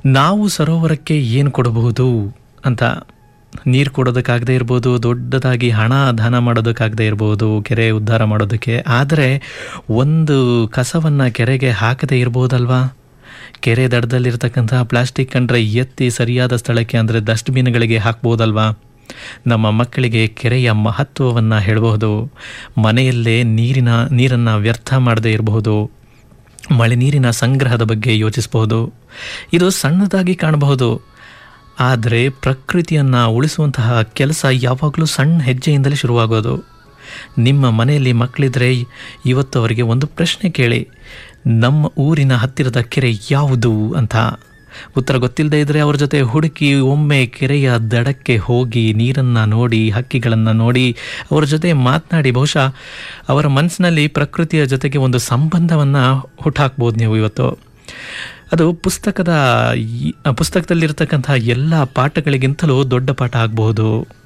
ನಾವು ಸರೋವರಕ್ಕೆ ಏನು ಕೊಡಬಹುದು ಅಂತ ನೀರು ಕೊಡೋದಕ್ಕಾಗದೇ ಇರ್ಬೋದು ದೊಡ್ಡದಾಗಿ ಹಣ ದಾನ ಮಾಡೋದಕ್ಕಾಗದೇ ಇರ್ಬೋದು ಕೆರೆ ಉದ್ಧಾರ ಮಾಡೋದಕ್ಕೆ ಆದರೆ ಒಂದು ಕಸವನ್ನು ಕೆರೆಗೆ ಹಾಕದೇ ಇರ್ಬೋದಲ್ವಾ ಕೆರೆ ದಡದಲ್ಲಿರ್ತಕ್ಕಂತಹ ಪ್ಲಾಸ್ಟಿಕ್ ಕಂಡ್ರೆ ಎತ್ತಿ ಸರಿಯಾದ ಸ್ಥಳಕ್ಕೆ ಅಂದರೆ ಡಸ್ಟ್ಬಿನ್ಗಳಿಗೆ ಹಾಕ್ಬೋದಲ್ವಾ ನಮ್ಮ ಮಕ್ಕಳಿಗೆ ಕೆರೆಯ ಮಹತ್ವವನ್ನು ಹೇಳಬಹುದು ಮನೆಯಲ್ಲೇ ನೀರಿನ ನೀರನ್ನು ವ್ಯರ್ಥ ಮಾಡದೇ ಇರಬಹುದು ಮಳೆ ನೀರಿನ ಸಂಗ್ರಹದ ಬಗ್ಗೆ ಯೋಚಿಸಬಹುದು ಇದು ಸಣ್ಣದಾಗಿ ಕಾಣಬಹುದು ಆದರೆ ಪ್ರಕೃತಿಯನ್ನು ಉಳಿಸುವಂತಹ ಕೆಲಸ ಯಾವಾಗಲೂ ಸಣ್ಣ ಹೆಜ್ಜೆಯಿಂದಲೇ ಶುರುವಾಗೋದು ನಿಮ್ಮ ಮನೆಯಲ್ಲಿ ಮಕ್ಕಳಿದ್ರೆ ಇವತ್ತು ಅವರಿಗೆ ಒಂದು ಪ್ರಶ್ನೆ ಕೇಳಿ ನಮ್ಮ ಊರಿನ ಹತ್ತಿರದ ಕೆರೆ ಯಾವುದು ಅಂತ ಉತ್ತರ ಗೊತ್ತಿಲ್ಲದೆ ಇದ್ದರೆ ಅವ್ರ ಜೊತೆ ಹುಡುಕಿ ಒಮ್ಮೆ ಕೆರೆಯ ದಡಕ್ಕೆ ಹೋಗಿ ನೀರನ್ನು ನೋಡಿ ಹಕ್ಕಿಗಳನ್ನು ನೋಡಿ ಅವರ ಜೊತೆ ಮಾತನಾಡಿ ಬಹುಶಃ ಅವರ ಮನಸ್ಸಿನಲ್ಲಿ ಪ್ರಕೃತಿಯ ಜೊತೆಗೆ ಒಂದು ಸಂಬಂಧವನ್ನು ಹುಟ್ಟಾಕ್ಬೋದು ನೀವು ಇವತ್ತು ಅದು ಪುಸ್ತಕದ ಈ- ಪುಸ್ತಕದಲ್ಲಿರ್ತಕ್ಕಂತಹ ಎಲ್ಲ ಪಾಠಗಳಿಗಿಂತಲೂ ದೊಡ್ಡ ಪಾಠ ಆಗಬಹುದು